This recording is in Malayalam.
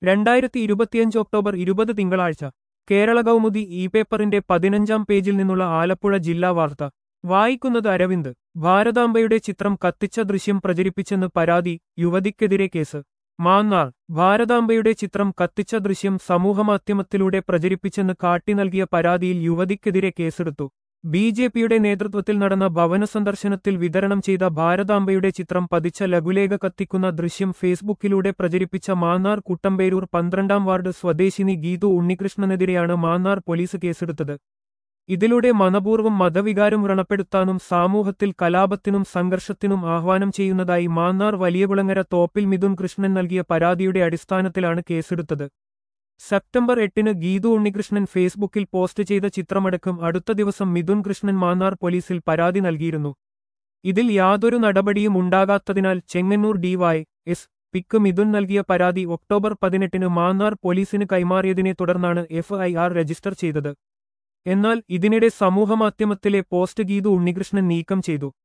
രണ്ടായിരത്തി ഇരുപത്തിയഞ്ച് ഒക്ടോബർ ഇരുപത് തിങ്കളാഴ്ച കേരള കൗമുദി ഇ പേപ്പറിന്റെ പതിനഞ്ചാം പേജിൽ നിന്നുള്ള ആലപ്പുഴ ജില്ലാ വാർത്ത വായിക്കുന്നത് അരവിന്ദ് ഭാരതാംബയുടെ ചിത്രം കത്തിച്ച ദൃശ്യം പ്രചരിപ്പിച്ചെന്ന് പരാതി യുവതിക്കെതിരെ കേസ് മാന്നാർ ഭാരതാംബയുടെ ചിത്രം കത്തിച്ച ദൃശ്യം സമൂഹമാധ്യമത്തിലൂടെ പ്രചരിപ്പിച്ചെന്ന് കാട്ടി നൽകിയ പരാതിയിൽ യുവതിക്കെതിരെ കേസെടുത്തു ബി ജെ പിയുടെ നേതൃത്വത്തിൽ നടന്ന ഭവന സന്ദർശനത്തിൽ വിതരണം ചെയ്ത ഭാരതാംബയുടെ ചിത്രം പതിച്ച ലഘുലേഖ കത്തിക്കുന്ന ദൃശ്യം ഫേസ്ബുക്കിലൂടെ പ്രചരിപ്പിച്ച മാന്നാർ കുട്ടമ്പേരൂർ പന്ത്രണ്ടാം വാർഡ് സ്വദേശിനി ഗീതു ഉണ്ണികൃഷ്ണനെതിരെയാണ് മാന്നാർ പോലീസ് കേസെടുത്തത് ഇതിലൂടെ മനപൂർവ്വം മതവികാരം വ്രണപ്പെടുത്താനും സമൂഹത്തിൽ കലാപത്തിനും സംഘർഷത്തിനും ആഹ്വാനം ചെയ്യുന്നതായി മാന്നാർ വലിയകുളങ്ങര തോപ്പിൽ മിഥുൻ കൃഷ്ണൻ നൽകിയ പരാതിയുടെ അടിസ്ഥാനത്തിലാണ് കേസെടുത്തത് സെപ്റ്റംബർ എട്ടിന് ഗീതു ഉണ്ണികൃഷ്ണൻ ഫേസ്ബുക്കിൽ പോസ്റ്റ് ചെയ്ത ചിത്രമടക്കം അടുത്ത ദിവസം മിഥുൻ കൃഷ്ണൻ മാന്നാർ പോലീസിൽ പരാതി നൽകിയിരുന്നു ഇതിൽ യാതൊരു നടപടിയും ഉണ്ടാകാത്തതിനാൽ ചെങ്ങന്നൂർ ഡിവൈ എസ് പിക്ക് മിഥുൻ നൽകിയ പരാതി ഒക്ടോബർ പതിനെട്ടിന് മാന്നാർ പോലീസിന് കൈമാറിയതിനെ തുടർന്നാണ് എഫ്ഐആർ രജിസ്റ്റർ ചെയ്തത് എന്നാൽ ഇതിനിടെ സമൂഹമാധ്യമത്തിലെ പോസ്റ്റ് ഗീതു ഉണ്ണികൃഷ്ണൻ നീക്കം ചെയ്തു